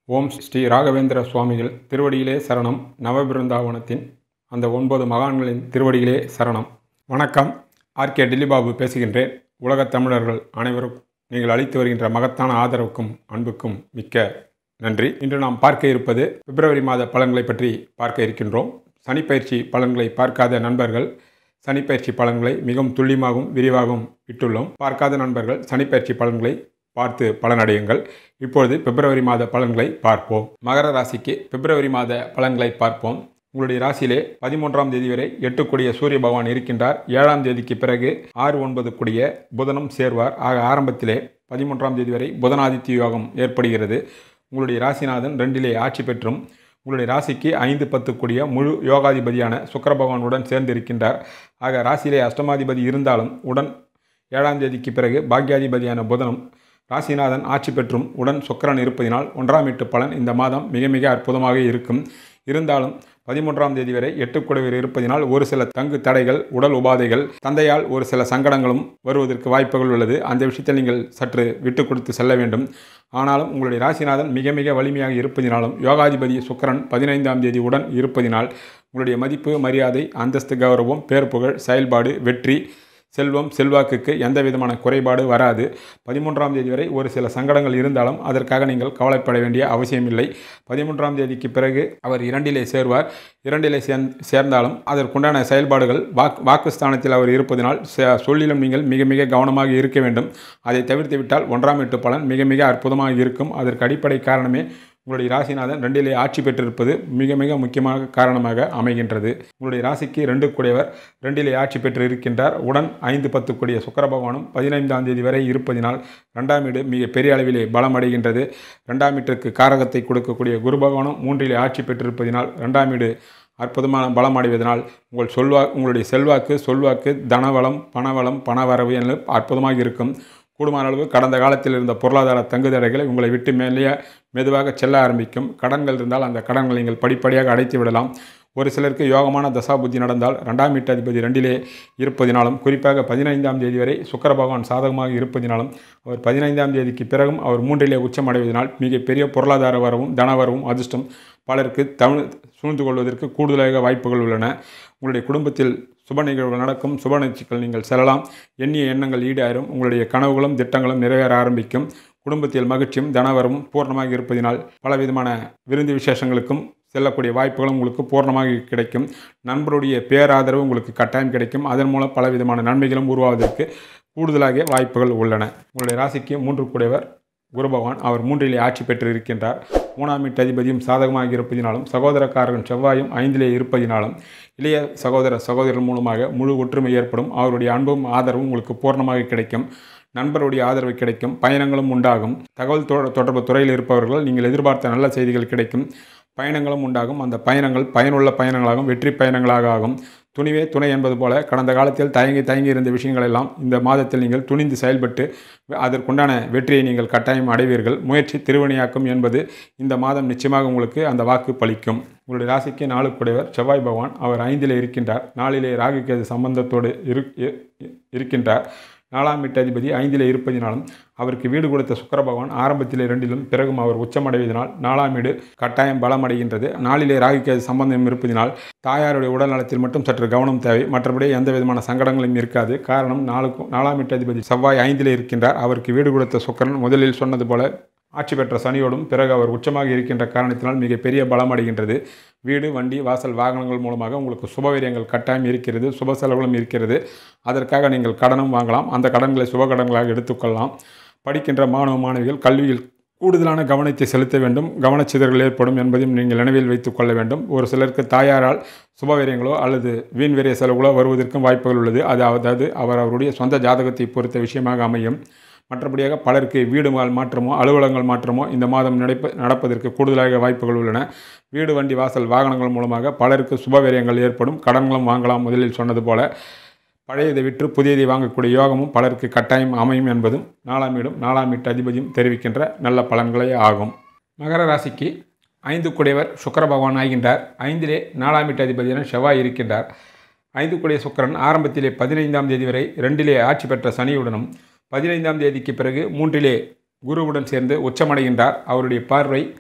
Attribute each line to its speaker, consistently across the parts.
Speaker 1: ஓம் ஸ்ரீ ராகவேந்திர சுவாமிகள் திருவடியிலே சரணம் நவபிருந்தாவனத்தின் அந்த ஒன்பது மகான்களின் திருவடியிலே சரணம் வணக்கம் ஆர்கே டில்லிபாபு பேசுகின்றேன் உலகத் தமிழர்கள் அனைவரும் நீங்கள் அளித்து வருகின்ற மகத்தான ஆதரவுக்கும் அன்புக்கும் மிக்க நன்றி இன்று நாம் பார்க்க இருப்பது பிப்ரவரி மாத பலன்களை பற்றி பார்க்க இருக்கின்றோம் சனிப்பயிற்சி பலன்களை பார்க்காத நண்பர்கள் சனிப்பயிற்சி பலன்களை மிகவும் துல்லியமாகவும் விரிவாகவும் இட்டுள்ளோம் பார்க்காத நண்பர்கள் சனிப்பயிற்சி பலன்களை பார்த்து பலனடையுங்கள் இப்பொழுது பிப்ரவரி மாத பலன்களை பார்ப்போம் மகர ராசிக்கு பிப்ரவரி மாத பலன்களை பார்ப்போம் உங்களுடைய ராசியிலே பதிமூன்றாம் தேதி வரை எட்டு கொடிய சூரிய பகவான் இருக்கின்றார் ஏழாம் தேதிக்கு பிறகு ஆறு ஒன்பது கொடிய புதனும் சேர்வார் ஆக ஆரம்பத்திலே பதிமூன்றாம் தேதி வரை புதனாதித்ய யோகம் ஏற்படுகிறது உங்களுடைய ராசிநாதன் ரெண்டிலே ஆட்சி பெற்றும் உங்களுடைய ராசிக்கு ஐந்து பத்து கூடிய முழு யோகாதிபதியான சுக்கர பகவானுடன் சேர்ந்திருக்கின்றார் ஆக ராசியிலே அஷ்டமாதிபதி இருந்தாலும் உடன் ஏழாம் தேதிக்கு பிறகு பாக்யாதிபதியான புதனும் ராசிநாதன் ஆட்சி பெற்றும் உடன் சுக்கரன் இருப்பதினால் ஒன்றாம் எட்டு பலன் இந்த மாதம் மிக மிக அற்புதமாக இருக்கும் இருந்தாலும் பதிமூன்றாம் தேதி வரை எட்டுக்குடைவர் இருப்பதினால் ஒரு சில தங்கு தடைகள் உடல் உபாதைகள் தந்தையால் ஒரு சில சங்கடங்களும் வருவதற்கு வாய்ப்புகள் உள்ளது அந்த விஷயத்தில் நீங்கள் சற்று விட்டு கொடுத்து செல்ல வேண்டும் ஆனாலும் உங்களுடைய ராசிநாதன் மிக மிக வலிமையாக இருப்பதினாலும் யோகாதிபதி சுக்கரன் பதினைந்தாம் தேதி உடன் இருப்பதினால் உங்களுடைய மதிப்பு மரியாதை அந்தஸ்து கௌரவம் பேர் புகழ் செயல்பாடு வெற்றி செல்வம் செல்வாக்குக்கு எந்த விதமான குறைபாடு வராது பதிமூன்றாம் தேதி வரை ஒரு சில சங்கடங்கள் இருந்தாலும் அதற்காக நீங்கள் கவலைப்பட வேண்டிய அவசியமில்லை பதிமூன்றாம் தேதிக்கு பிறகு அவர் இரண்டிலே சேர்வார் இரண்டிலே சேர்ந் சேர்ந்தாலும் அதற்குண்டான செயல்பாடுகள் வாக் வாக்குஸ்தானத்தில் அவர் இருப்பதனால் சொல்லிலும் நீங்கள் மிக மிக கவனமாக இருக்க வேண்டும் அதை தவிர்த்து விட்டால் ஒன்றாம் எட்டு பலன் மிக மிக அற்புதமாக இருக்கும் அதற்கு அடிப்படை காரணமே உங்களுடைய ராசிநாதன் ரெண்டிலே ஆட்சி பெற்றிருப்பது மிக மிக முக்கியமாக காரணமாக அமைகின்றது உங்களுடைய ராசிக்கு ரெண்டு கூடியவர் ரெண்டிலே ஆட்சி பெற்று இருக்கின்றார் உடன் ஐந்து பத்து கூடிய சுக்கர பகவானும் பதினைந்தாம் தேதி வரை இருப்பதினால் ரெண்டாம் வீடு மிக பெரிய அளவிலே பலம் அடைகின்றது ரெண்டாம் வீட்டிற்கு காரகத்தை கொடுக்கக்கூடிய குரு பகவானும் மூன்றிலே ஆட்சி பெற்றிருப்பதினால் ரெண்டாம் வீடு அற்புதமான பலம் அடைவதனால் உங்கள் சொல்வா உங்களுடைய செல்வாக்கு சொல்வாக்கு தனவளம் பணவளம் பணவரவு என அற்புதமாக இருக்கும் கூடுமான அளவு கடந்த காலத்தில் இருந்த பொருளாதார தங்குதடைகளை உங்களை விட்டு மேலேயே மெதுவாக செல்ல ஆரம்பிக்கும் கடன்கள் இருந்தால் அந்த கடன்களை நீங்கள் படிப்படியாக அடைத்து விடலாம் ஒரு சிலருக்கு யோகமான தசாபுத்தி நடந்தால் ரெண்டாம் வீட்டதிபதி ரெண்டிலே இருப்பதினாலும் குறிப்பாக பதினைந்தாம் தேதி வரை சுக்கர பகவான் சாதகமாக இருப்பதினாலும் அவர் பதினைந்தாம் தேதிக்கு பிறகும் அவர் மூன்றிலே உச்சம் அடைவதனால் மிகப்பெரிய பொருளாதார வரவும் தனவரவும் அதிர்ஷ்டம் பலருக்கு தமிழ் சூழ்ந்து கொள்வதற்கு கூடுதலாக வாய்ப்புகள் உள்ளன உங்களுடைய குடும்பத்தில் சுப நிகழ்வுகள் நடக்கும் சுப நிகழ்ச்சிகள் நீங்கள் செல்லலாம் எண்ணிய எண்ணங்கள் ஈடேறும் உங்களுடைய கனவுகளும் திட்டங்களும் நிறைவேற ஆரம்பிக்கும் குடும்பத்தில் மகிழ்ச்சியும் தனவரமும் பூர்ணமாக இருப்பதினால் பலவிதமான விருந்து விசேஷங்களுக்கும் செல்லக்கூடிய வாய்ப்புகளும் உங்களுக்கு பூர்ணமாக கிடைக்கும் நண்பருடைய பேராதரவு உங்களுக்கு கட்டாயம் கிடைக்கும் அதன் மூலம் பலவிதமான நன்மைகளும் உருவாவதற்கு கூடுதலாக வாய்ப்புகள் உள்ளன உங்களுடைய ராசிக்கு மூன்று கூடியவர் குரு பகவான் அவர் மூன்றிலே ஆட்சி பெற்று இருக்கின்றார் மூணாம் வீட்டு அதிபதியும் சாதகமாக இருப்பதினாலும் சகோதரக்காரர்கள் செவ்வாயும் ஐந்திலே இருப்பதினாலும் இளைய சகோதர சகோதரர்கள் மூலமாக முழு ஒற்றுமை ஏற்படும் அவருடைய அன்பும் ஆதரவும் உங்களுக்கு பூர்ணமாக கிடைக்கும் நண்பருடைய ஆதரவு கிடைக்கும் பயணங்களும் உண்டாகும் தகவல் தொடர்பு துறையில் இருப்பவர்கள் நீங்கள் எதிர்பார்த்த நல்ல செய்திகள் கிடைக்கும் பயணங்களும் உண்டாகும் அந்த பயணங்கள் பயனுள்ள பயணங்களாகும் வெற்றி பயணங்களாக ஆகும் துணிவே துணை என்பது போல கடந்த காலத்தில் தயங்கி தயங்கி இருந்த விஷயங்கள் எல்லாம் இந்த மாதத்தில் நீங்கள் துணிந்து செயல்பட்டு அதற்குண்டான வெற்றியை நீங்கள் கட்டாயம் அடைவீர்கள் முயற்சி திருவணியாக்கும் என்பது இந்த மாதம் நிச்சயமாக உங்களுக்கு அந்த வாக்கு பலிக்கும் உங்களுடைய ராசிக்கு நாலு குடைவர் செவ்வாய் பகவான் அவர் ஐந்திலே இருக்கின்றார் நாளிலே ராகுக்கேது சம்பந்தத்தோடு இரு இருக்கின்றார் நாலாம் வீட்டதிபதி ஐந்திலே இருப்பதினாலும் அவருக்கு வீடு கொடுத்த சுக்கர பகவான் ஆரம்பத்தில் இரண்டிலும் பிறகும் அவர் உச்சமடைவதனால் நாலாம் வீடு கட்டாயம் பலமடைகின்றது நாளிலே ராகுக்கேது சம்பந்தம் இருப்பதினால் தாயாருடைய உடல் நலத்தில் மட்டும் சற்று கவனம் தேவை மற்றபடி எந்த விதமான சங்கடங்களும் இருக்காது காரணம் நாளுக்கும் நாலாம் வீட்டதிபதி செவ்வாய் ஐந்திலே இருக்கின்றார் அவருக்கு வீடு கொடுத்த சுக்கரன் முதலில் சொன்னது போல ஆட்சி பெற்ற சனியோடும் பிறகு அவர் உச்சமாக இருக்கின்ற காரணத்தினால் மிகப்பெரிய பலம் அடைகின்றது வீடு வண்டி வாசல் வாகனங்கள் மூலமாக உங்களுக்கு சுபவீரியங்கள் கட்டாயம் இருக்கிறது சுப செலவுகளும் இருக்கிறது அதற்காக நீங்கள் கடனும் வாங்கலாம் அந்த கடன்களை சுப கடன்களாக எடுத்துக்கொள்ளலாம் படிக்கின்ற மாணவ மாணவிகள் கல்வியில் கூடுதலான கவனத்தை செலுத்த வேண்டும் கவனச்சிதறல் ஏற்படும் என்பதையும் நீங்கள் நினைவில் வைத்துக் கொள்ள வேண்டும் ஒரு சிலருக்கு தாயாரால் சுபவீரியங்களோ அல்லது வீண் வீரிய செலவுகளோ வருவதற்கும் வாய்ப்புகள் உள்ளது அது அதாவது அவர் அவருடைய சொந்த ஜாதகத்தை பொறுத்த விஷயமாக அமையும் மற்றபடியாக பலருக்கு வீடு மாற்றமோ அலுவலகங்கள் மாற்றமோ இந்த மாதம் நடப்ப நடப்பதற்கு கூடுதலாக வாய்ப்புகள் உள்ளன வீடு வண்டி வாசல் வாகனங்கள் மூலமாக பலருக்கு சுபவீரியங்கள் ஏற்படும் கடன்களும் வாங்கலாம் முதலில் சொன்னது போல பழையதை விற்று புதியதை வாங்கக்கூடிய யோகமும் பலருக்கு கட்டாயம் அமையும் என்பதும் நாலாம் வீடும் நாலாம் வீட்டு அதிபதியும் தெரிவிக்கின்ற நல்ல பலன்களே ஆகும் மகர ராசிக்கு ஐந்து குடையவர் சுக்கர பகவான் ஆகின்றார் ஐந்திலே நாலாம் வீட்டு அதிபதியான செவ்வாய் இருக்கின்றார் ஐந்து குடைய சுக்கரன் ஆரம்பத்திலே பதினைந்தாம் தேதி வரை ரெண்டிலே ஆட்சி பெற்ற சனியுடனும் பதினைந்தாம் தேதிக்கு பிறகு மூன்றிலே குருவுடன் சேர்ந்து உச்சமடைகின்றார் அவருடைய பார்வை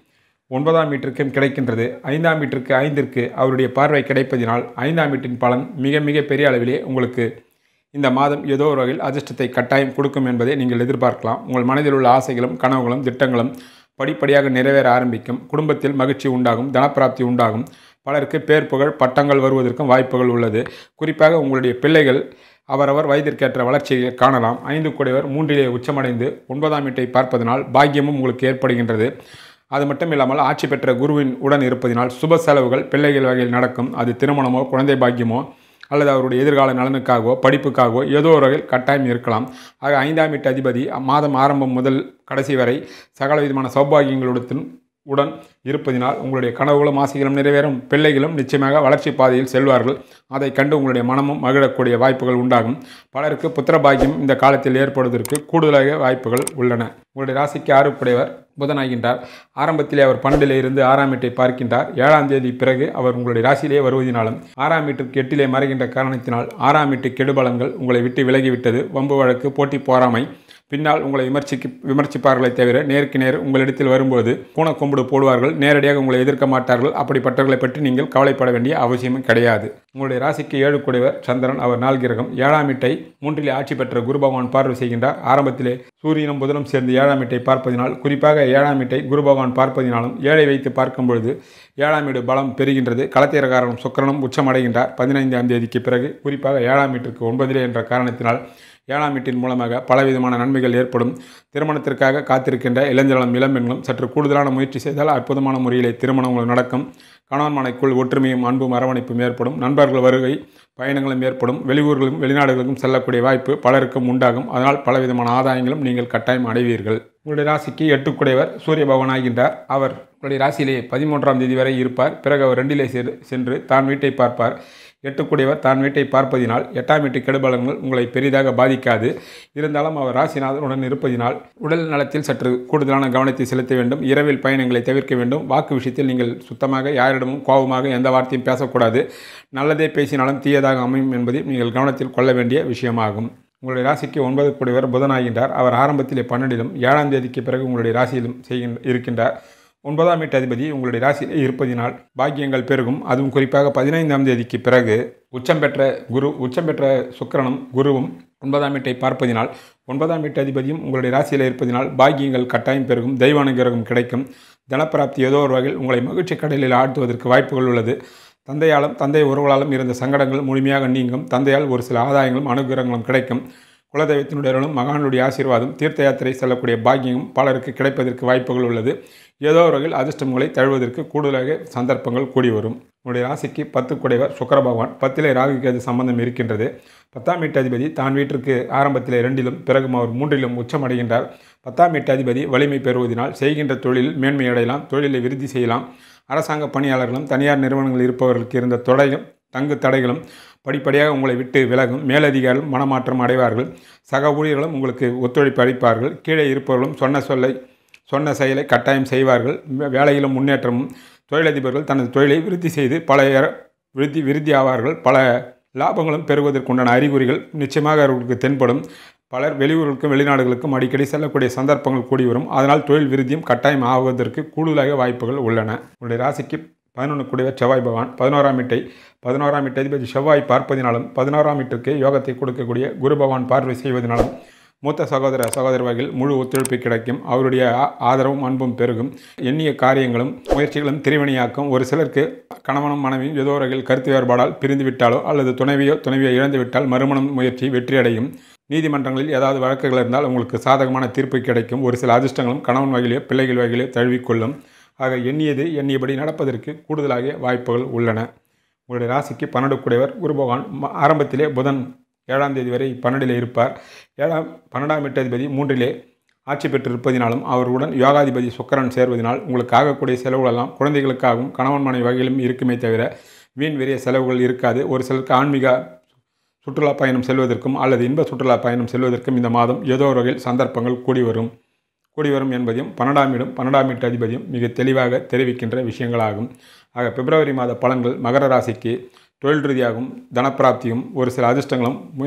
Speaker 1: ஒன்பதாம் வீட்டிற்கும் கிடைக்கின்றது ஐந்தாம் வீட்டிற்கு ஐந்திற்கு அவருடைய பார்வை கிடைப்பதினால் ஐந்தாம் வீட்டின் பலன் மிக மிக பெரிய அளவிலே உங்களுக்கு இந்த மாதம் ஏதோ ஒரு வகையில் அதிர்ஷ்டத்தை கட்டாயம் கொடுக்கும் என்பதை நீங்கள் எதிர்பார்க்கலாம் உங்கள் மனதில் உள்ள ஆசைகளும் கனவுகளும் திட்டங்களும் படிப்படியாக நிறைவேற ஆரம்பிக்கும் குடும்பத்தில் மகிழ்ச்சி உண்டாகும் தனப்பிராப்தி உண்டாகும் பலருக்கு பேர் புகழ் பட்டங்கள் வருவதற்கும் வாய்ப்புகள் உள்ளது குறிப்பாக உங்களுடைய பிள்ளைகள் அவரவர் வயதிற்கேற்ற வளர்ச்சியை காணலாம் ஐந்து கூடையவர் மூன்றிலே உச்சமடைந்து ஒன்பதாம் வீட்டை பார்ப்பதனால் பாக்கியமும் உங்களுக்கு ஏற்படுகின்றது அது மட்டும் இல்லாமல் ஆட்சி பெற்ற குருவின் உடன் இருப்பதினால் சுப செலவுகள் பிள்ளைகள் வகையில் நடக்கும் அது திருமணமோ குழந்தை பாக்கியமோ அல்லது அவருடைய எதிர்கால நலனுக்காகவோ படிப்புக்காகவோ ஏதோ ஒரு வகையில் கட்டாயம் இருக்கலாம் ஆக ஐந்தாம் வீட்டு அதிபதி மாதம் ஆரம்பம் முதல் கடைசி வரை சகல விதமான சௌபாகியங்களுடன் உடன் இருப்பதினால் உங்களுடைய கனவுகளும் ஆசைகளும் நிறைவேறும் பிள்ளைகளும் நிச்சயமாக வளர்ச்சி பாதையில் செல்வார்கள் அதை கண்டு உங்களுடைய மனமும் மகிழக்கூடிய வாய்ப்புகள் உண்டாகும் பலருக்கு புத்திர பாக்கியம் இந்த காலத்தில் ஏற்படுவதற்கு கூடுதலாக வாய்ப்புகள் உள்ளன உங்களுடைய ராசிக்கு ஆறுக்குடையவர் புதனாகின்றார் ஆரம்பத்திலே அவர் பன்னெண்டிலே இருந்து ஆறாம் வீட்டை பார்க்கின்றார் ஏழாம் தேதி பிறகு அவர் உங்களுடைய ராசியிலே வருவதினாலும் ஆறாம் வீட்டுக்கு எட்டிலே மறைகின்ற காரணத்தினால் ஆறாம் வீட்டு கெடுபலங்கள் உங்களை விட்டு விலகிவிட்டது வம்பு வழக்கு போட்டி போராமை பின்னால் உங்களை விமர்சிக்கு விமர்சிப்பார்களே தவிர நேருக்கு நேர் உங்களிடத்தில் வரும்போது பூனக்கொம்புடு போடுவார்கள் நேரடியாக உங்களை எதிர்க்க மாட்டார்கள் அப்படிப்பட்டவர்களை பற்றி நீங்கள் கவலைப்பட வேண்டிய அவசியமும் கிடையாது உங்களுடைய ராசிக்கு ஏழு குடைவர் சந்திரன் அவர் நாள் கிரகம் ஏழாம் வீட்டை மூன்றிலே ஆட்சி பெற்ற குரு பகவான் பார்வை செய்கின்றார் ஆரம்பத்திலே சூரியனும் புதனும் சேர்ந்து ஏழாம் வீட்டை பார்ப்பதினால் குறிப்பாக ஏழாம் வீட்டை குரு பகவான் பார்ப்பதினாலும் ஏழை வைத்து பார்க்கும் பொழுது ஏழாம் வீடு பலம் பெறுகின்றது களத்திரக்காரனும் சுக்கரனும் உச்சமடைகின்றார் பதினைந்தாம் தேதிக்கு பிறகு குறிப்பாக ஏழாம் வீட்டிற்கு ஒன்பதிலே என்ற காரணத்தினால் ஏழாம் வீட்டின் மூலமாக பலவிதமான நன்மைகள் ஏற்படும் திருமணத்திற்காக காத்திருக்கின்ற இளைஞர்களும் இளம்பெண்களும் சற்று கூடுதலான முயற்சி செய்தால் அற்புதமான முறையிலே திருமணங்கள் நடக்கும் கணவன் மனைக்குள் ஒற்றுமையும் அன்பும் அரவணைப்பும் ஏற்படும் நண்பர்கள் வருகை பயணங்களும் ஏற்படும் வெளியூர்களும் வெளிநாடுகளுக்கும் செல்லக்கூடிய வாய்ப்பு பலருக்கும் உண்டாகும் அதனால் பலவிதமான ஆதாயங்களும் நீங்கள் கட்டாயம் அடைவீர்கள் உங்களுடைய ராசிக்கு எட்டுக்குடையவர் சூரிய பகவான் ஆகின்றார் அவர் உங்களுடைய ராசியிலே பதிமூன்றாம் தேதி வரை இருப்பார் பிறகு அவர் ரெண்டிலே சென்று தான் வீட்டை பார்ப்பார் எட்டுக்குடையவர் தான் வீட்டை பார்ப்பதினால் எட்டாம் வீட்டு கெடுபலங்கள் உங்களை பெரிதாக பாதிக்காது இருந்தாலும் அவர் ராசிநாதனுடன் இருப்பதினால் உடல் நலத்தில் சற்று கூடுதலான கவனத்தை செலுத்த வேண்டும் இரவில் பயணங்களை தவிர்க்க வேண்டும் வாக்கு விஷயத்தில் நீங்கள் சுத்தமாக யாரிடமும் கோபமாக எந்த வார்த்தையும் பேசக்கூடாது நல்லதே பேசினாலும் தீயதாக அமையும் என்பதை நீங்கள் கவனத்தில் கொள்ள வேண்டிய விஷயமாகும் உங்களுடைய ராசிக்கு ஒன்பது கூடியவர் புதனாகின்றார் அவர் ஆரம்பத்திலே பன்னெண்டிலும் ஏழாம் தேதிக்கு பிறகு உங்களுடைய ராசியிலும் செய்கின்ற இருக்கின்றார் ஒன்பதாம் வீட்டு அதிபதி உங்களுடைய ராசியில் இருப்பதினால் பாக்கியங்கள் பெருகும் அதுவும் குறிப்பாக பதினைந்தாம் தேதிக்கு பிறகு உச்சம் பெற்ற குரு உச்சம் பெற்ற சுக்கிரனும் குருவும் ஒன்பதாம் வீட்டை பார்ப்பதினால் ஒன்பதாம் வீட்டு அதிபதியும் உங்களுடைய ராசியில் இருப்பதினால் பாக்கியங்கள் கட்டாயம் பெருகும் தெய்வ அனுகிரகம் கிடைக்கும் தனப்பிராப்தி ஏதோ ஒரு வகையில் உங்களை மகிழ்ச்சி கடலில் ஆழ்த்துவதற்கு வாய்ப்புகள் உள்ளது தந்தையாலும் தந்தை உறவுகளாலும் இருந்த சங்கடங்கள் முழுமையாக நீங்கும் தந்தையால் ஒரு சில ஆதாயங்களும் அனுகிரகங்களும் கிடைக்கும் குலதெய்வத்தினுடைய அருளும் மகானுடைய ஆசீர்வாதம் தீர்த்த யாத்திரை செல்லக்கூடிய பாக்கியமும் பலருக்கு கிடைப்பதற்கு வாய்ப்புகள் உள்ளது ஏதோ ஒரு வகையில் அதிர்ஷ்டங்களை தழுவதற்கு கூடுதலாக சந்தர்ப்பங்கள் கூடி வரும் உங்களுடைய ராசிக்கு பத்து குடைவர் சுக்கர பகவான் பத்திலே ராகு கேது சம்பந்தம் இருக்கின்றது பத்தாம் வீட்டு அதிபதி தான் வீட்டிற்கு ஆரம்பத்தில் இரண்டிலும் பிறகும் அவர் மூன்றிலும் உச்சமடைகின்றார் பத்தாம் வீட்டு அதிபதி வலிமை பெறுவதனால் செய்கின்ற தொழிலில் மேன்மை அடையலாம் தொழிலை விருத்தி செய்யலாம் அரசாங்க பணியாளர்களும் தனியார் நிறுவனங்கள் இருப்பவர்களுக்கு இருந்த தொடையும் தங்கு தடைகளும் படிப்படியாக உங்களை விட்டு விலகும் மேலதிகாரிகளும் மனமாற்றம் அடைவார்கள் சக ஊழியர்களும் உங்களுக்கு ஒத்துழைப்பு அளிப்பார்கள் கீழே இருப்பவர்களும் சொன்ன சொல்லை சொன்ன செயலை கட்டாயம் செய்வார்கள் வேலையிலும் முன்னேற்றமும் தொழிலதிபர்கள் தனது தொழிலை விருத்தி செய்து பல விருத்தி விருத்தி ஆவார்கள் பல லாபங்களும் பெறுவதற்குண்டான அறிகுறிகள் நிச்சயமாக அவர்களுக்கு தென்படும் பலர் வெளியூர்களுக்கும் வெளிநாடுகளுக்கும் அடிக்கடி செல்லக்கூடிய சந்தர்ப்பங்கள் கூடி வரும் அதனால் தொழில் விருத்தியும் கட்டாயம் ஆவதற்கு கூடுதலாக வாய்ப்புகள் உள்ளன உங்களுடைய ராசிக்கு பதினொன்று கூடியவர் செவ்வாய் பகவான் பதினோராம் வீட்டை பதினோராம் வீட்டு அதிபதி செவ்வாய் பார்ப்பதினாலும் பதினோராம் வீட்டிற்கு யோகத்தை கொடுக்கக்கூடிய குரு பகவான் பார்வை செய்வதனாலும் மூத்த சகோதர சகோதர வகையில் முழு ஒத்துழைப்பு கிடைக்கும் அவருடைய ஆதரவும் அன்பும் பெருகும் எண்ணிய காரியங்களும் முயற்சிகளும் திருவினையாக்கும் ஒரு சிலருக்கு கணவனும் மனைவியும் ஏதோ வகையில் கருத்து வேறுபாடால் பிரிந்து விட்டாலோ அல்லது துணைவியோ துணைவியோ இழந்து விட்டால் மறுமணம் முயற்சி வெற்றியடையும் நீதிமன்றங்களில் ஏதாவது வழக்குகள் இருந்தால் உங்களுக்கு சாதகமான தீர்ப்பு கிடைக்கும் ஒரு சில அதிர்ஷ்டங்களும் கணவன் வகையிலோ பிள்ளைகள் வகையிலோ தழுவிக்கொள்ளும் ஆக எண்ணியது எண்ணியபடி நடப்பதற்கு கூடுதலாக வாய்ப்புகள் உள்ளன உங்களுடைய ராசிக்கு பன்னெண்டு கூடியவர் குரு பகவான் ஆரம்பத்திலே புதன் ஏழாம் தேதி வரை பன்னெண்டிலே இருப்பார் ஏழாம் பன்னெண்டாம் எட்டாதிபதி மூன்றிலே ஆட்சி பெற்றிருப்பதினாலும் அவர்களுடன் யோகாதிபதி சுக்கரன் சேர்வதனால் உங்களுக்கு ஆகக்கூடிய செலவுகளெல்லாம் குழந்தைகளுக்காகவும் கணவன் மனைவி வகையிலும் இருக்குமே தவிர வீண் வெறிய செலவுகள் இருக்காது ஒரு சிலருக்கு ஆன்மீக சுற்றுலா பயணம் செல்வதற்கும் அல்லது இன்ப சுற்றுலா பயணம் செல்வதற்கும் இந்த மாதம் ஏதோ ஒரு வகையில் சந்தர்ப்பங்கள் கூடி வரும் கூடி வரும் என்பதையும் பன்னெண்டாம் இடம் பன்னெண்டாம் வீட்டு அதிபதியும் மிக தெளிவாக தெரிவிக்கின்ற விஷயங்களாகும் ஆக பிப்ரவரி மாத பலன்கள் மகர ராசிக்கு தொழில் ரீதியாகவும் தனப்பிராப்தியும் ஒரு சில அதிர்ஷ்டங்களும்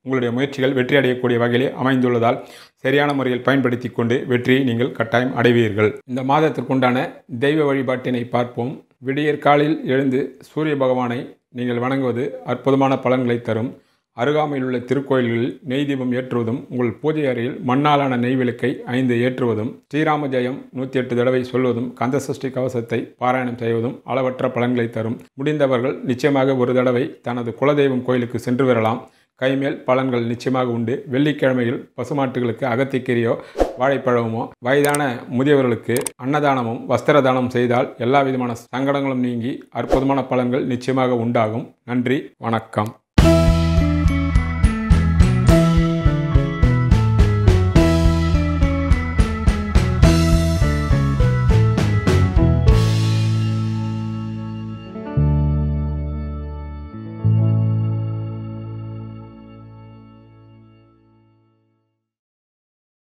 Speaker 1: உங்களுடைய முயற்சிகள் வெற்றி அடையக்கூடிய வகையிலே அமைந்துள்ளதால் சரியான முறையில் பயன்படுத்தி கொண்டு வெற்றியை நீங்கள் கட்டாயம் அடைவீர்கள் இந்த மாதத்திற்குண்டான தெய்வ வழிபாட்டினை பார்ப்போம் விடியற் காலையில் எழுந்து சூரிய பகவானை நீங்கள் வணங்குவது அற்புதமான பலன்களை தரும் அருகாமையில் உள்ள திருக்கோயில்களில் நெய் தீபம் ஏற்றுவதும் உங்கள் பூஜை அறையில் மண்ணாலான நெய் விளக்கை ஐந்து ஏற்றுவதும் ஸ்ரீராம ஜெயம் நூற்றி எட்டு தடவை சொல்வதும் கந்தசஷ்டி கவசத்தை பாராயணம் செய்வதும் அளவற்ற பலன்களை தரும் முடிந்தவர்கள் நிச்சயமாக ஒரு தடவை தனது குலதெய்வம் கோயிலுக்கு சென்று வரலாம் கைமேல் பலன்கள் நிச்சயமாக உண்டு வெள்ளிக்கிழமையில் பசுமாட்டுகளுக்கு அகத்திக்கீரையோ வாழைப்பழமோ வயதான முதியவர்களுக்கு அன்னதானமும் வஸ்திர தானம் செய்தால் எல்லா விதமான சங்கடங்களும் நீங்கி அற்புதமான பலன்கள் நிச்சயமாக உண்டாகும் நன்றி வணக்கம்